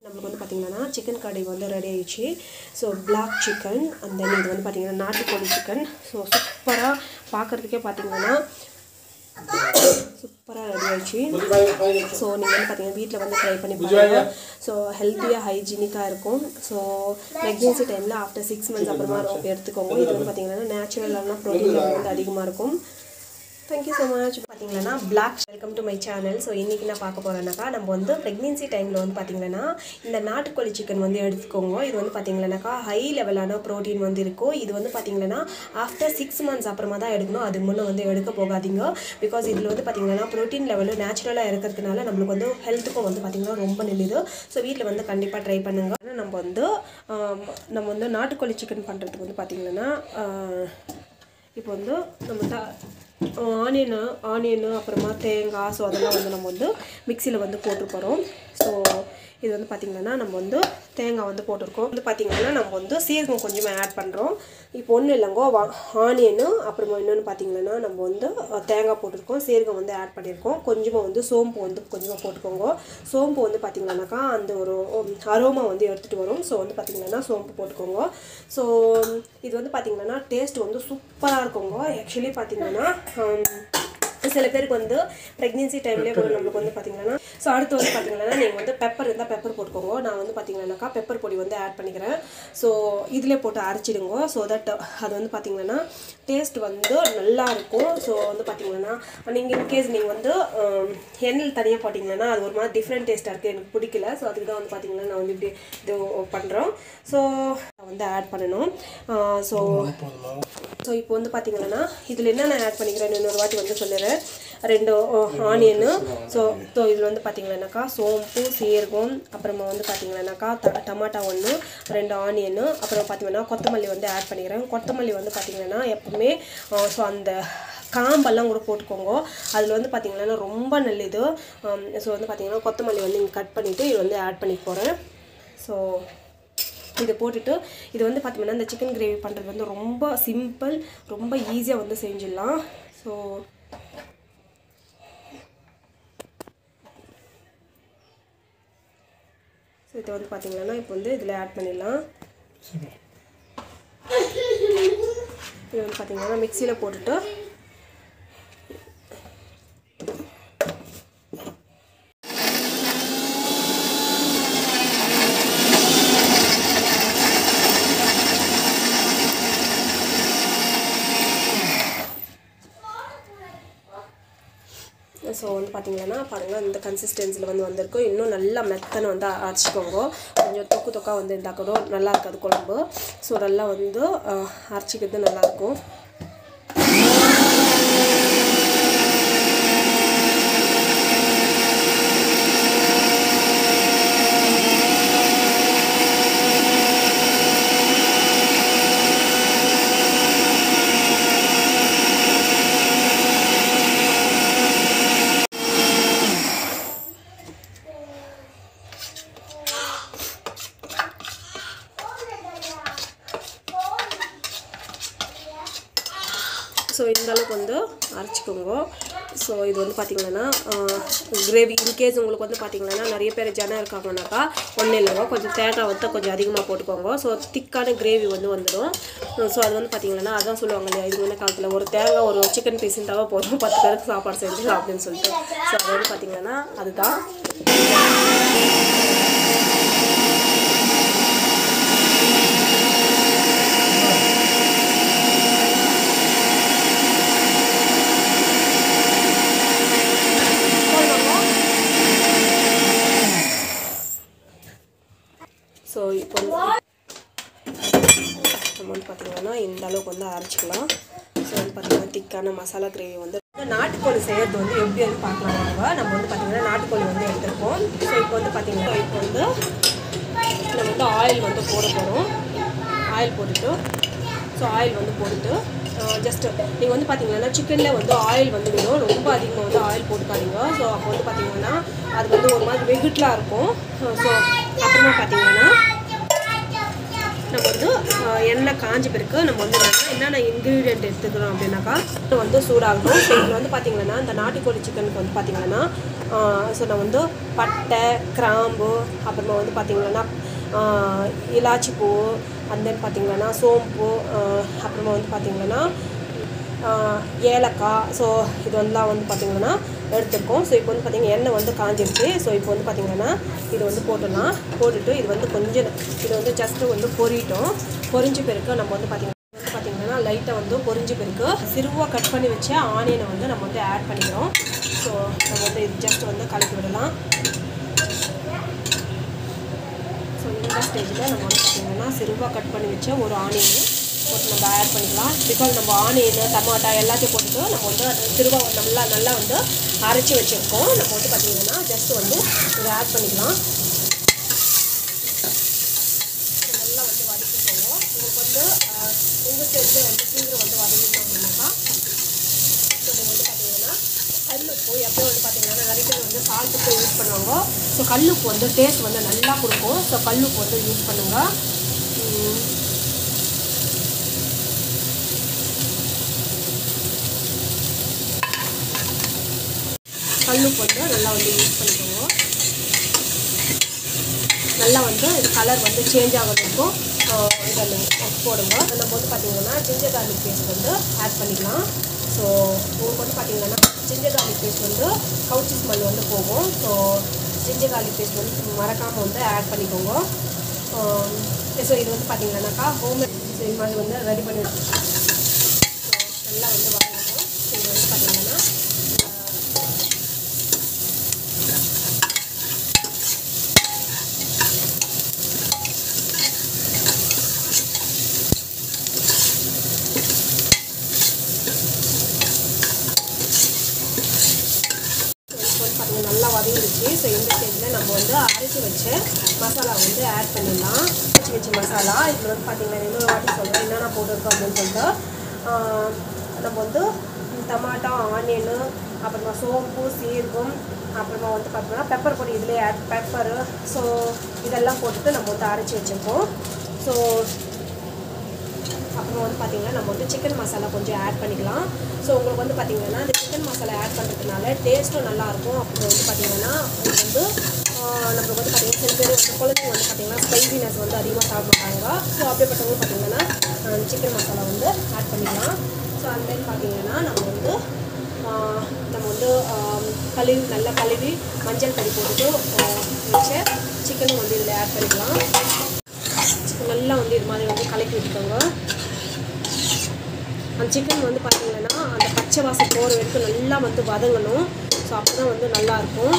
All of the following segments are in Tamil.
நம்மளுக்கு வந்து பார்த்திங்கன்னா சிக்கன் கறி வந்து ரெடி ஆயிடுச்சு ஸோ பிளாக் சிக்கன் அந்த இது வந்து பார்த்திங்கன்னா நாட்டுக்கோழி சிக்கன் ஸோ சூப்பராக பார்க்குறதுக்கே பார்த்தீங்கன்னா சூப்பராக ரெடி ஆயிடுச்சு ஸோ நீங்கள் வந்து பார்த்தீங்கன்னா வீட்டில் வந்து ட்ரை பண்ணி பாருங்கள் ஸோ ஹெல்த்தியாக ஹைஜீனிக்காக இருக்கும் ஸோ ப்ரெக்னென்சி டைமில் ஆஃப்டர் சிக்ஸ் மந்த்ஸ் அப்புறமா எடுத்துக்கோங்க இது வந்து பார்த்தீங்கன்னா நேச்சுரலான ப்ரோட்டீன் வந்து அதிகமாக இருக்கும் தேங்க்யூ ஸோ மச் பார்த்தீங்கன்னா பிளாக் welcome to my channel so இன்றைக்கி நான் பார்க்க போகிறேன்னாக்கா நம்ம வந்து ப்ரெக்னென்சி டைமில் வந்து பார்த்தீங்கன்னா இந்த நாட்டுக்கோழி சிக்கன் வந்து எடுத்துக்கோங்க இது வந்து பார்த்தீங்கன்னாக்கா ஹை லெவலான ப்ரோட்டீன் வந்து இருக்கும் இது வந்து பார்த்தீங்கன்னா ஆஃப்டர் சிக்ஸ் மந்த்ஸ் அப்புறமா தான் எடுக்கணும் அதுக்கு முன்னே வந்து எடுக்க போகாதீங்க பிகாஸ் இதில் வந்து பார்த்தீங்கன்னா ப்ரோட்டீன் லெவலு நேச்சுரலாக இருக்கிறதுனால நம்மளுக்கு வந்து ஹெல்த்துக்கும் வந்து பார்த்தீங்கன்னா ரொம்ப நல்லது ஸோ வீட்டில் வந்து கண்டிப்பாக ட்ரை பண்ணுங்க ஆனா நம்ம வந்து ஆம், நம்ம வந்து நாட்டுக்கோழி சிக்கன் பண்ணுறதுக்கு வந்து பார்த்தீங்கன்னா இப்போ வந்து நம்ம த ஆனியனு ஆனியனு அப்புறமா தேங்காய் ஸோ அதெல்லாம் வந்து நம்ம வந்து மிக்சியில் வந்து போட்டு போகிறோம் ஸோ இது வந்து பார்த்திங்கன்னா நம்ம வந்து தேங்காய் வந்து போட்டிருக்கோம் வந்து பார்த்திங்கன்னா நம்ம வந்து சீரகம் கொஞ்சமாக ஆட் பண்ணுறோம் இப்போ ஒன்றும் இல்லைங்கோ வா ஆனியனு அப்புறமா இன்னொன்று பார்த்திங்கன்னா நம்ம வந்து அஹ், தேங்காய் போட்டிருக்கோம் சீரகம் வந்து ஆட் பண்ணியிருக்கோம் கொஞ்சமாக வந்து சோம்பு வந்து கொஞ்சமாக போட்டுக்கோங்க சோம்பு வந்து பார்த்திங்கன்னாக்கா அந்த ஒரு அரோமா வந்து எடுத்துகிட்டு வரும் ஸோ வந்து பார்த்திங்கன்னா சோம்பு போட்டுக்கோங்க ஸோ இது வந்து பார்த்திங்கன்னா டேஸ்ட் வந்து சூப்பராக இருக்குங்க ஆக்சுவலி பார்த்திங்கன்னா சில பேருக்கு வந்து ப்ரெக்னென்சி டைம்லேயே கூட நம்மளுக்கு வந்து பார்த்திங்கன்னா ஸோ அடுத்து வந்து பார்த்திங்கன்னா நீங்கள் வந்து பெப்பர் இருந்தால் பெப்பர் போட்டுக்கோங்க நான் வந்து பார்த்திங்கன்னாக்கா பெப்பர் பொடி வந்து ஆட் பண்ணிக்கிறேன் ஸோ இதிலே போட்டு அரைச்சிடுங்க ஸோ தட் அது வந்து பார்த்திங்கன்னா டேஸ்ட் வந்து நல்லா இருக்கும் ஸோ வந்து பார்த்திங்கன்னா நீங்கள் இன்கேஸ் நீங்கள் வந்து ஹம், எண்ணெயில் தனியாக போட்டிங்கன்னா அது ஒரு மாதிரி டிஃப்ரெண்ட் டேஸ்ட்டாக இருக்குது எனக்கு பிடிக்கல ஸோ அதுக்கு தான் வந்து பார்த்திங்கன்னா நான் வந்து இப்படி இது பண்ணுறோம் ஸோ வந்து ஆட் பண்ணணும் ஸோ ஸோ இப்போ வந்து பார்த்தீங்கன்னா இதில் என்னென்ன ஆட் பண்ணிக்கிறேன் இன்னொரு வாட்டி வந்து சொல்லிடுறேன் ரெண்டு ஆனியனு ஸோ ஸோ இதில் வந்து பார்த்தீங்கன்னாக்கா சோம்பு சீரகம் அப்புறமா வந்து பார்த்தீங்கன்னாக்கா ட டமாட்டா ஒன்று ரெண்டு ஆனியனு அப்புறம் பார்த்தீங்கன்னா கொத்தமல்லி வந்து ஆட் பண்ணிக்கிறேன் கொத்தமல்லி வந்து பார்த்தீங்கன்னா எப்பவுமே ஸோ அந்த காம்பெல்லாம் கூட போட்டுக்கோங்க அதில் வந்து பார்த்தீங்கன்னா ரொம்ப நல்லது ஸோ வந்து பார்த்தீங்கன்னா கொத்தமல்லி வந்து இங்கே கட் பண்ணிவிட்டு இது வந்து ஆட் பண்ணி போகிறேன் ஸோ இதை போட்டுட்டு இது வந்து பார்த்தீங்கன்னா இந்த சிக்கன் கிரேவி பண்ணுறது வந்து ரொம்ப சிம்பிள் ரொம்ப ஈஸியாக வந்து செஞ்சிடலாம் ஸோ ஸோ இதை வந்து பார்த்தீங்கன்னா இப்போ வந்து இதில் ஆட் பண்ணிடலாம் இது வந்து பார்த்தீங்கன்னா மிக்சியில் போட்டுட்டு ஸோ வந்து பார்த்தீங்கன்னா பாருங்கள் இந்த கன்சிஸ்டன்சியில் வந்து வந்திருக்கும் இன்னும் நல்லா மெத்தனை வந்து அரைச்சிக்கோங்க கொஞ்சம் தொக்கு தொக்கா வந்து இருந்தால் கூட நல்லா இருக்காது குழம்பு ஸோ நல்லா வந்து அஹ், அரைச்சிக்கிறது நல்லாயிருக்கும் ஸோ இந்த அளவுக்கு வந்து அரைச்சிக்கோங்க ஸோ இது வந்து பார்த்தீங்கன்னா கிரேவி இன்கேஸ் உங்களுக்கு வந்து பார்த்தீங்கன்னா நிறைய பேர் ஜனம் இருக்காங்கனாக்கா ஒன்றும் இல்லைங்க கொஞ்சம் தேங்காய் வந்து கொஞ்சம் அதிகமாக போட்டுக்கோங்க ஸோ திக்கான கிரேவி வந்து வந்துடும் ஸோ அது வந்து பார்த்தீங்கன்னா அதான் சொல்லுவாங்க இல்லையா இது முன்ன காலத்தில் ஒரு தேங்காய் ஒரு சிக்கன் பீஸ் இருந்தால் போதும் பத்து பேருக்கு சாப்பாடு செஞ்சு அப்படின்னு சொல்லிட்டு ஸோ அது வந்து பார்த்தீங்கன்னா அதுதான் ஸோ இப்போ வந்து நம்ம வந்து பார்த்தீங்கன்னா இந்த அளவுக்கு வந்து அரைச்சிக்கலாம் ஸோ வந்து பார்த்தீங்கன்னா திக்கான மசாலா கிரேவி வந்து நாட்டுக்கோழி செய்யறது வந்து எப்படி வந்து பார்க்கலாம் நம்ம நம்ம வந்து பார்த்தீங்கன்னா நாட்டுக்கோழி வந்து எடுத்திருக்கோம் ஸோ இப்போ வந்து பார்த்தீங்கன்னா இப்போ வந்து நம்ம வந்து ஆயில் வந்து போட போகிறோம் ஆயில் போட்டுட்டு ஸோ ஆயில் வந்து போட்டுட்டு ஜஸ்ட் நீங்கள் வந்து பார்த்தீங்கன்னா சிக்கனில் வந்து ஆயில் வந்து விடும் ரொம்ப அதிகமாக வந்து ஆயில் போட்டுக்காதீங்க ஸோ அப்போ வந்து பார்த்தீங்கன்னா அது வந்து ஒரு மாதிரி வெகுட்லாக இருக்கும் ஸோ அப்புறமா பார்த்தீங்கன்னா நம்ம வந்து ஆஹ், எண்ணெய் காஞ்ச பிறகு நம்ம வந்து என்னன்னா என்னென்ன இன்க்ரீடியன்ட் எடுத்துக்கிறோம் அப்படின்னாக்கா இது வந்து சூடாகணும் ஸோ இதில் வந்து பார்த்தீங்கன்னா இந்த நாட்டுக்கோழி சிக்கனுக்கு வந்து பார்த்தீங்கன்னா ஸோ நான் வந்து பட்டை கிராம்பு அப்புறமா வந்து பார்த்திங்கன்னா இலாச்சி பூ அண்ட் தென் பார்த்திங்கன்னா சோம்பு ஆஹ் அப்புறமா வந்து பார்த்திங்கன்னா ஆஹ் ஏலக்காய் ஸோ இது வந்தெல்லாம் வந்து பார்த்திங்கன்னா எடுத்துருக்கோம் ஸோ இப்போ வந்து பார்த்திங்கன்னா எண்ணெய் வந்து காஞ்சிருச்சு ஸோ இப்போ வந்து பார்த்திங்கன்னா இது வந்து போட்டுடலாம் போட்டுட்டு இது வந்து கொஞ்சம் இது வந்து ஜஸ்ட்டு வந்து பொரிட்டோம் பொரிஞ்ச பிறகு நம்ம வந்து பார்த்திங்கன்னா வந்து பார்த்திங்கன்னா லைட்டாக வந்து பொரிஞ்ச பிறகு சிறுவாக கட் பண்ணி வச்ச ஆனியனை வந்து நம்ம வந்து ஆட் பண்ணிக்கிறோம் ஸோ நம்ம வந்து இது ஜஸ்ட் வந்து கலக்கி விடலாம் ஸோ இந்த ஸ்டேஜில் நம்ம வந்து பார்த்திங்கன்னா சிறுவாக கட் பண்ணி வச்ச ஒரு ஆனியன் போட்டு நம்ம ஆட் பண்ணிக்கலாம் பிகாஸ் நம்ம ஆனியன் டமாட்டா எல்லாத்தையும் போட்டுட்டு நம்ம வந்து சிறுவா நல்லா நல்லா வந்து அரைச்சி வச்சுருக்கோம் நம்ம வந்து பார்த்திங்கன்னா ஜஸ்ட் வந்து இதை ஆட் பண்ணிக்கலாம் So, நல்லா வந்து வதக்கிக்கோங்க உங்களுக்கு வந்து ஆஹ், உங்கள் சைடில் வந்து சீக்கிரம் வந்து வதங்கிட்டோம் அப்படின்னாக்கா ஸோ நீங்கள் வந்து பார்த்தீங்கன்னா கல்லுப்பு எப்போ வந்து பார்த்தீங்கன்னா நிறைய பேர் வந்து சால்ட்டுக்கு யூஸ் பண்ணுவாங்க ஸோ கல்லுப்பு வந்து டேஸ்ட் வந்து நல்லா கொடுக்கும் ஸோ கல்லுப்பு வந்து யூஸ் பண்ணுங்க உம், கல்லுப்பு வந்து நல்லா வந்து யூஸ் பண்ணிக்கோங்க நல்லா வந்து இது கலர் வந்து சேஞ்ச் ஆகிறதுக்கும் இதில் போடுங்க நம்ம வந்து பார்த்தீங்கன்னா ஜிஞ்சர் கார்லிக் பேஸ்ட் வந்து ஆட் பண்ணிக்கலாம் ஸோ உங்களுக்கு வந்து பார்த்தீங்கன்னா ஜிஞ்சர் கார்லிக் பேஸ்ட் வந்து கவுச்சி ஸ்மெல் வந்து போகும் ஸோ ஜிஞ்சர் கார்லிக் பேஸ்ட் வந்து மறக்காமல் வந்து ஆட் பண்ணிக்கோங்க ஸோ இது வந்து பார்த்தீங்கன்னாக்கா ஹோம்மேட் இது மாதிரி வந்து ரெடி பண்ணி வச்சு ஸோ நல்லா வந்து வதங்கணும் இது வந்து பார்த்தீங்கன்னா இப்போ வந்து பார்த்தீங்கன்னா நல்லா வதங்கிடுச்சு ஸோ இந்த ஸ்டேஜில் நம்ம வந்து அரைச்சி வச்ச மசாலா வந்து ஆட் பண்ணிடலாம் அரைச்சி வச்ச மசாலா இதில் வந்து பார்த்தீங்கன்னா இன்னொரு வாட்டி சொல்கிறேன் என்னென்ன போட்டிருக்கோம் அப்படின்னு சொல்லிட்டு ஆஹ் நம்ம வந்து டமாட்டா ஆனியனு அப்புறமா சோம்பு சீரகம் அப்புறமா வந்து பார்த்தீங்கன்னா பெப்பர் பொடி இதுலேயே ஆட் பெப்பரு ஸோ இதெல்லாம் போட்டுட்டு நம்ம வந்து அரைச்சி வச்சுருக்கோம் ஸோ அப்புறம் வந்து பார்த்தீங்கன்னா நம்ம வந்து சிக்கன் மசாலா கொஞ்சம் ஆட் பண்ணிக்கலாம் ஸோ உங்களுக்கு வந்து பார்த்தீங்கன்னா இந்த சிக்கன் மசாலா ஆட் பண்ணுறதுனால டேஸ்ட்டும் நல்லாயிருக்கும் அப்புறம் வந்து பார்த்தீங்கன்னா இது வந்து ஆஹ் நம்மளுக்கு வந்து பார்த்தீங்கன்னா சில பேர் வந்து குழந்தைங்க வந்து பார்த்தீங்கன்னா ஸ்பைசினஸ் வந்து அதிகமாக சாப்பிட மாட்டாங்க ஸோ அப்படிப்பட்டவங்க பார்த்தீங்கன்னா சிக்கன் மசாலா வந்து ஆட் பண்ணிக்கலாம் ஸோ அந்த மாதிரி பார்த்தீங்கன்னா நம்ம வந்து ஆஹ் நம்ம வந்து ஆஹ் கழுவி நல்லா கழுவி மஞ்சள் பொடி போட்டுட்டு ஆஹ் வச்ச சிக்கனும் வந்து இதில் ஆட் பண்ணிக்கலாம் நல்லா வந்து இது மாதிரி வந்து கலக்கி விட்டுக்கோங்க அந்த சிக்கன் வந்து பார்த்தீங்கன்னா அந்த பச்சை வாசம் போகிற வரைக்கும் நல்லா வந்து வதங்கணும் ஸோ அப்போ தான் வந்து நல்லாயிருக்கும்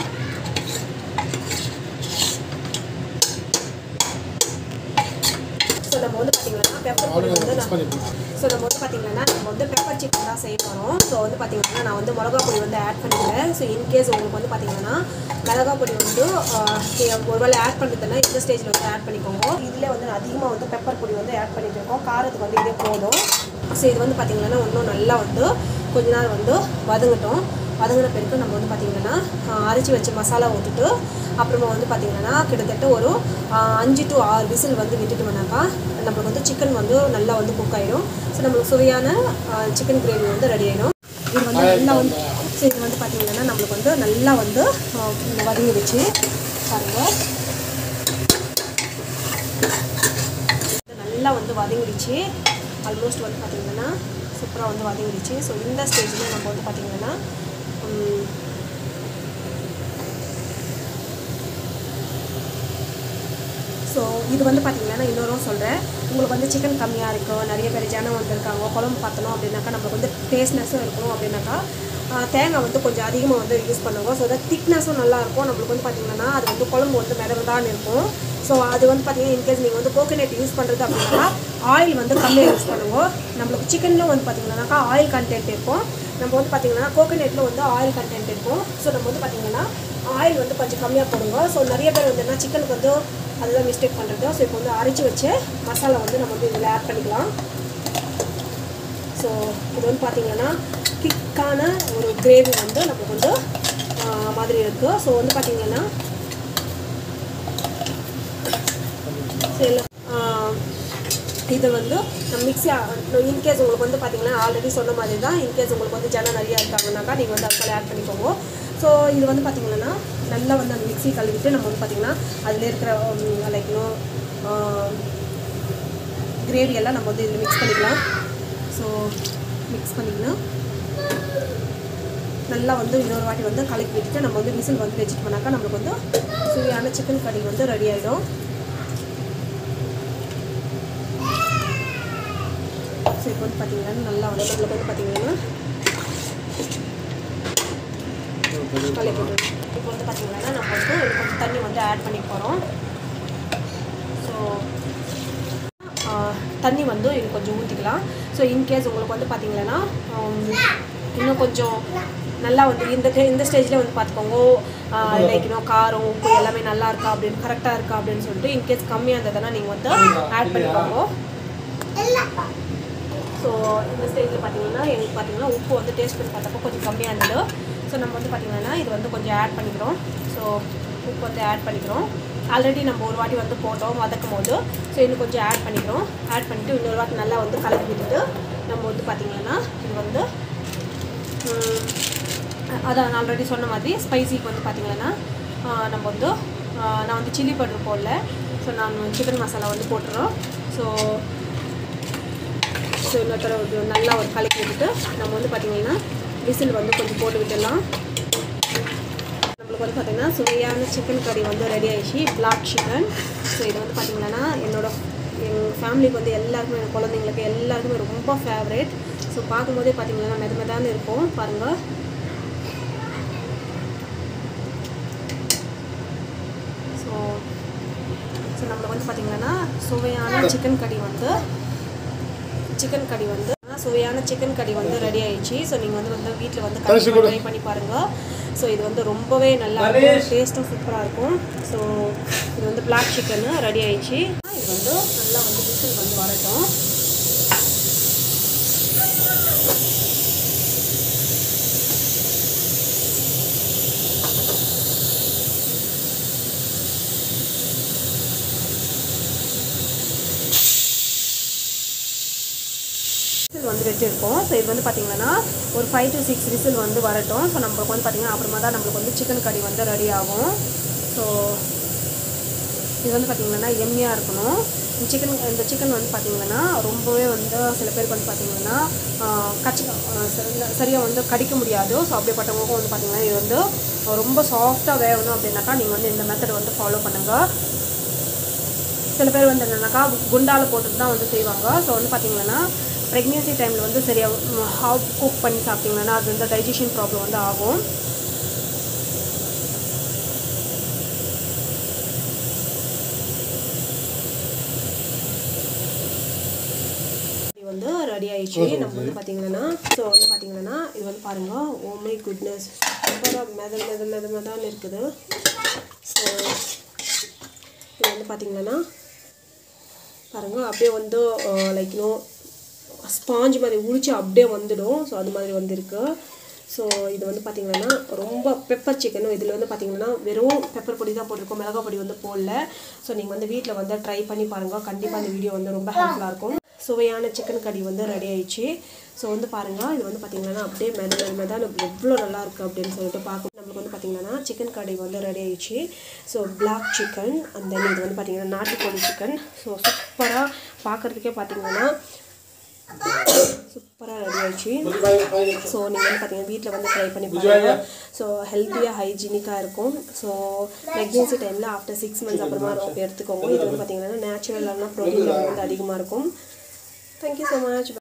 ஸோ நம்ம வந்து பார்த்தீங்கன்னா பெப்பர் பொடி வந்து நான் ஸோ நம்ம வந்து பார்த்தீங்கன்னா நம்ம வந்து பெப்பர் சிக்கன் தான் செய்ய போகிறோம் ஸோ வந்து பார்த்தீங்கன்னா நான் வந்து மிளகா பொடி வந்து ஆட் பண்ணிக்கிறேன் ஸோ இன்கேஸ் உங்களுக்கு வந்து பார்த்தீங்கன்னா மிளகா பொடி வந்து ஆஹ், ஒருவேளை ஆட் பண்ணுறதுன்னா இந்த ஸ்டேஜில் வந்து ஆட் பண்ணிக்கோங்க இதில் வந்து அதிகமாக வந்து பெப்பர் பொடி வந்து ஆட் பண்ணிட்டு இருக்கோம் காரத்துக்கு வந்து இதே போதும் ஸோ இது வந்து பார்த்தீங்கன்னா இன்னும் நல்லா வந்து கொஞ்ச நேரம் வந்து வதங்கட்டும் வதங்கின பிறகு நம்ம வந்து பார்த்திங்கன்னா அரைச்சி வச்ச மசாலா ஊற்றிட்டு அப்புறமா வந்து பார்த்திங்கன்னா கிட்டத்தட்ட ஒரு ஆஹ், அஞ்சு டு ஆறு விசில் வந்து விட்டுட்டோம்னாக்கா நம்மளுக்கு வந்து சிக்கன் வந்து நல்லா வந்து குக் ஆயிடும் ஸோ நம்மளுக்கு சுவையான சிக்கன் கிரேவி வந்து ரெடி ஆயிடும் இது வந்து நல்லா வந்து ஸோ இது வந்து பார்த்திங்கன்னா நம்மளுக்கு வந்து நல்லா வந்து ஆஹ், வதங்கிடுச்சு பாருங்கள் நல்லா வந்து வதங்கிடுச்சு ஆல்மோஸ்ட் வந்து பார்த்திங்கன்னா சூப்பராக வந்து வதங்கிடுச்சு ஸோ இந்த ஸ்டேஜில் நம்ம வந்து பார்த்திங்கன்னா ம், ஸோ இது வந்து பார்த்தீங்கன்னா இன்னொரு சொல்கிறேன் உங்களுக்கு வந்து சிக்கன் கம்மியாக இருக்கும் நிறைய பேர் ஜனம் வந்திருக்காங்க குழம்பு பார்த்தணும் அப்படின்னாக்கா நம்மளுக்கு வந்து டேஸ்ட்னஸும் இருக்கணும் அப்படின்னாக்கா ஆஹ், தேங்காய் வந்து கொஞ்சம் அதிகமாக வந்து யூஸ் பண்ணுவோம் ஸோ தட் திக்னஸும் நல்லாயிருக்கும் நம்மளுக்கு வந்து பார்த்திங்கன்னா அது வந்து குழம்பு வந்து மிதவுதான் இருக்கும் ஸோ அது வந்து பார்த்தீங்கன்னா இன்கேஸ் நீங்கள் வந்து கோகோனட் யூஸ் பண்ணுறது அப்படின்னா ஆயில் வந்து கம்மியாக யூஸ் பண்ணுவோம் நம்மளுக்கு சிக்கன்லும் வந்து பார்த்திங்கன்னாக்கா ஆயில் கண்டென்ட் இருக்கும் நம்ம வந்து பார்த்திங்கன்னா கோகோனட்டில் வந்து ஆயில் கண்டென்ட் இருக்கும் ஸோ நம்ம வந்து பார்த்திங்கன்னா ஆயில் வந்து கொஞ்சம் கம்மியாக போடுங்க ஸோ நிறைய பேர் வந்து என்ன சிக்கனுக்கு வந்து அதுதான் மிஸ்டேக் பண்ணுறது ஸோ இப்போ வந்து அரைச்சி வச்ச மசாலா வந்து நம்ம வந்து இதில் ஆட் பண்ணிக்கலாம் ஸோ இது வந்து பார்த்திங்கன்னா திக்கான ஒரு கிரேவி வந்து நமக்கு வந்து ஆ, மாதிரி இருக்குது ஸோ வந்து பார்த்திங்கன்னா இது வந்து நம்ம மிக்ஸி இன்கேஸ் உங்களுக்கு வந்து பார்த்தீங்கன்னா ஆல்ரெடி சொன்ன மாதிரி தான் இன்கேஸ் உங்களுக்கு வந்து ஜனம் நிறையா இருக்காங்கனாக்கா நீங்கள் வந்து அதுக்குள்ள ஆட் பண்ணிக்கோங்க ஸோ இது வந்து பார்த்திங்கன்னா நல்லா வந்து அந்த மிக்ஸி கழுவிட்டு நம்ம வந்து பார்த்திங்கன்னா அதில் இருக்கிற லைக் இன்னும் கிரேவி எல்லாம் நம்ம வந்து இதில் மிக்ஸ் பண்ணிக்கலாம் ஸோ மிக்ஸ் பண்ணிக்கலாம் நல்லா வந்து இன்னொரு வாட்டி வந்து கலக்கி விட்டுட்டு நம்ம வந்து விசில் வந்து வச்சுட்டு போனாக்கா நம்மளுக்கு வந்து சுவையான சிக்கன் கறி வந்து ரெடி ஆகிடும் ஸோ இப்போ வந்து பார்த்தீங்கன்னா நல்லா வந்து நம்மளுக்கு வந்து பார்த்தீங்கன்னா கலக்கி விட்டுருவோம் இப்போ வந்து பார்த்தீங்கன்னா நம்ம வந்து இதுக்கு கொஞ்சம் தண்ணி வந்து ஆட் பண்ணி போகிறோம் ஸோ தண்ணி வந்து இது கொஞ்சம் ஊற்றிக்கலாம் ஸோ இன்கேஸ் உங்களுக்கு வந்து பார்த்தீங்கன்னா இன்னும் கொஞ்சம் நல்லா வந்து இந்த இந்த ஸ்டேஜில் வந்து பார்த்துக்கோங்க லைக் இன்னும் காரம் உப்பு எல்லாமே நல்லா இருக்கா அப்படின்னு கரெக்டாக இருக்கா அப்படின்னு சொல்லிட்டு இன்கேஸ் கம்மியாக இருந்ததுன்னா நீங்கள் வந்து ஆட் பண்ணிக்கோங்க ஸோ இந்த ஸ்டேஜில் பார்த்தீங்கன்னா எங்களுக்கு பார்த்தீங்கன்னா உப்பு வந்து டேஸ்ட் பண்ணி பார்த்தப்போ கொஞ்சம் கம்மியாக இருந்தது ஸோ நம்ம வந்து பார்த்தீங்கன்னா இது வந்து கொஞ்சம் ஆட் பண்ணிக்கிறோம் ஸோ உப்பு வந்து ஆட் பண்ணிக்கிறோம் ஆல்ரெடி நம்ம ஒரு வாட்டி வந்து போட்டோம் வதக்கும் போது ஸோ இன்னும் கொஞ்சம் ஆட் பண்ணிக்கிறோம் ஆட் பண்ணிவிட்டு இன்னொரு வாட்டி நல்லா வந்து கலக்கி விட்டுட்டு நம்ம வந்து பார்த்திங்கன்னா இது வந்து அதான் நான் ஆல்ரெடி சொன்ன மாதிரி ஸ்பைசிக்கு வந்து பார்த்திங்கன்னா நம்ம வந்து நான் வந்து சில்லி பவுடர் போடல ஸோ நான் சிக்கன் மசாலா வந்து போட்டுறோம் ஸோ ஸோ இன்னொருத்தர ஒரு நல்லா ஒரு கலக்கி விட்டுட்டு நம்ம வந்து பார்த்திங்கன்னா விசில் வந்து கொஞ்சம் போட்டு விட்டுடலாம் நம்மளுக்கு வந்து பார்த்திங்கன்னா சுவையான சிக்கன் கறி வந்து ரெடி ஆயிடுச்சு பிளாக் சிக்கன் ஸோ இது வந்து பார்த்திங்கன்னா என்னோட எங்கள் ஃபேமிலிக்கு வந்து எல்லாருக்குமே என் குழந்தைங்களுக்கு எல்லாருக்குமே ரொம்ப ஃபேவரேட் ஸோ பார்க்கும்போதே பார்த்திங்கன்னா மெத மெதான்னு இருக்கும் பாருங்கள் ஸோ ஸோ நம்மளுக்கு வந்து பார்த்திங்கன்னா சுவையான சிக்கன் கறி வந்து சிக்கன் கறி வந்து சுவையான சிக்கன் கறி வந்து ரெடி ஆயிடுச்சு ஸோ நீங்கள் வந்து வந்து வீட்டில் வந்து கண்டிப்பாக ட்ரை பண்ணி பாருங்கள் ஸோ இது வந்து ரொம்பவே நல்லா இருக்கும் டேஸ்ட்டும் சூப்பராக இருக்கும் ஸோ இது வந்து பிளாக் சிக்கனு ரெடி ஆயிடுச்சு இது வந்து நல்லா வந்து விசில் வந்து வரட்டும் விசில் வந்து வச்சுருக்கோம் ஸோ இது வந்து பார்த்திங்கன்னா ஒரு ஃபைவ் டு சிக்ஸ் விசில் வந்து வரட்டும் ஸோ நம்மளுக்கு வந்து பார்த்திங்கன்னா அப்புறமா தான் நம்மளுக்கு வந்து சிக்கன் கறி வந்து ரெடி ஆகும் ஸோ இது வந்து பார்த்திங்கன்னா எம்மியாக இருக்கணும் சிக்கன் இந்த சிக்கன் வந்து பார்த்திங்கன்னா ரொம்பவே வந்து சில பேருக்கு வந்து பார்த்திங்கன்னா கச்சி சரியாக வந்து கடிக்க முடியாது ஸோ அப்படிப்பட்டவங்களுக்கும் வந்து பார்த்திங்கன்னா இது வந்து ரொம்ப சாஃப்டாக வேகணும் அப்படின்னாக்கா நீங்கள் வந்து இந்த மெத்தட் வந்து ஃபாலோ பண்ணுங்கள் சில பேர் வந்து என்னென்னாக்கா குண்டால் போட்டுட்டு தான் வந்து செய்வாங்க ஸோ வந்து பார்த்திங்கன்னா ப்ரெக்னென்சி டைமில் வந்து சரியாக ஹாஃப் குக் பண்ணி சாப்பிட்டிங்கன்னா அது வந்து டைஜஷன் ப்ராப்ளம் வந்து ஆகும் வந்து ரெடி ஆயிடுச்சு நம்ம வந்து பார்த்தீங்கன்னா ஸோ வந்து பார்த்தீங்கன்னா இது வந்து பாருங்கள் ஓமை குட்னஸ் ரொம்ப மெத மெத மெத மெதான்னு இருக்குது ஸோ இது வந்து பார்த்தீங்கன்னா பாருங்கள் அப்படியே வந்து லைக் இன்னும் ஸ்பாஞ்ச் மாதிரி உரிச்சு அப்படியே வந்துடும் ஸோ அது மாதிரி வந்துருக்கு ஸோ இது வந்து பார்த்திங்கன்னா ரொம்ப பெப்பர் சிக்கனும் இதில் வந்து பார்த்திங்கன்னா வெறும் பெப்பர் பொடி தான் போட்டிருக்கோம் மிளகா பொடி வந்து போடல ஸோ நீங்கள் வந்து வீட்டில் வந்து ட்ரை பண்ணி பாருங்கள் கண்டிப்பாக இந்த வீடியோ வந்து ரொம்ப ஹெல்ப்ஃபுல்லாக இருக்கும் சுவையான சிக்கன் கறி வந்து ரெடி ஆயிடுச்சு ஸோ வந்து பாருங்கள் இது வந்து பார்த்திங்கன்னா அப்படியே மெத மெத மெதான் எவ்வளோ நல்லா இருக்குது அப்படின்னு சொல்லிட்டு பார்க்க நம்மளுக்கு வந்து பார்த்திங்கன்னா சிக்கன் கறி வந்து ரெடி ஆயிடுச்சு ஸோ பிளாக் சிக்கன் அந்த இது வந்து பார்த்திங்கன்னா நாட்டுக்கோழி சிக்கன் ஸோ சூப்பராக பார்க்குறதுக்கே பார்த்திங்கன்னா சூப்பராக ரெடி ஆயிடுச்சு ஸோ நீங்கள் வந்து பார்த்தீங்கன்னா வீட்டில் வந்து ட்ரை பண்ணி பாருங்கள் ஸோ ஹெல்த்தியாக ஹைஜீனிக்காக இருக்கும் ஸோ ப்ரெக்னென்சி டைமில் ஆஃப்டர் சிக்ஸ் மந்த்ஸ் அப்புறமா எடுத்துக்கோங்க இது வந்து பார்த்தீங்கன்னா நேச்சுரலான ப்ரோட்டீன் வந்து அதிகமாக இருக்கும் தேங்க்யூ ஸோ மச்